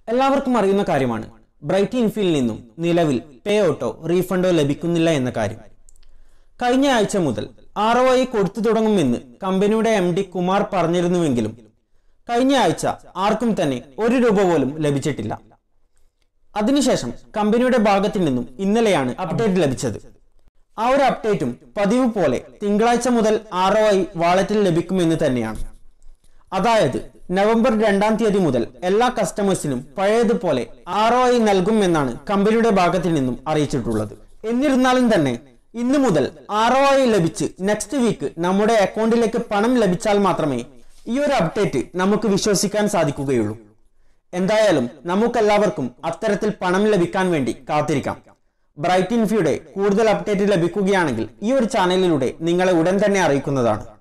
എല്ലാവർക്കും അറിയുന്ന കാര്യമാണ് ബ്രൈറ്റ് ഇൻഫീൽഡിൽ നിന്നും നിലവിൽ പേ ഔട്ടോ റീഫണ്ടോ ലഭിക്കുന്നില്ല എന്ന കാര്യം കഴിഞ്ഞ ആഴ്ച മുതൽ ആർ ഒ ഐ കൊടുത്തു തുടങ്ങുമെന്ന് കമ്പനിയുടെ എം ഡി കുമാർ പറഞ്ഞിരുന്നുവെങ്കിലും കഴിഞ്ഞ ആഴ്ച ആർക്കും തന്നെ ഒരു രൂപ പോലും ലഭിച്ചിട്ടില്ല അതിനുശേഷം കമ്പനിയുടെ ഭാഗത്തു നിന്നും ഇന്നലെയാണ് അപ്ഡേറ്റ് ലഭിച്ചത് ആ ഒരു അപ്ഡേറ്റും പതിവ് പോലെ തിങ്കളാഴ്ച മുതൽ ആർ ഒ ഐ വാളറ്റിൽ ലഭിക്കുമെന്ന് തന്നെയാണ് അതായത് നവംബർ രണ്ടാം തീയതി മുതൽ എല്ലാ കസ്റ്റമേഴ്സിനും പഴയതുപോലെ ആർ ഒ ഐ നൽകുമെന്നാണ് കമ്പനിയുടെ ഭാഗത്തു നിന്നും അറിയിച്ചിട്ടുള്ളത് എന്നിരുന്നാലും തന്നെ ഇന്നു മുതൽ ആർ ഒ ഐ ലഭിച്ച് നെക്സ്റ്റ് വീക്ക് നമ്മുടെ അക്കൗണ്ടിലേക്ക് പണം ലഭിച്ചാൽ മാത്രമേ ഈ ഒരു അപ്ഡേറ്റ് നമുക്ക് വിശ്വസിക്കാൻ സാധിക്കുകയുള്ളൂ എന്തായാലും നമുക്കെല്ലാവർക്കും അത്തരത്തിൽ പണം ലഭിക്കാൻ വേണ്ടി കാത്തിരിക്കാം ബ്രൈറ്റ് ഇൻഫിയുടെ കൂടുതൽ അപ്ഡേറ്റ് ലഭിക്കുകയാണെങ്കിൽ ഈ ഒരു ചാനലിലൂടെ നിങ്ങളെ ഉടൻ തന്നെ അറിയിക്കുന്നതാണ്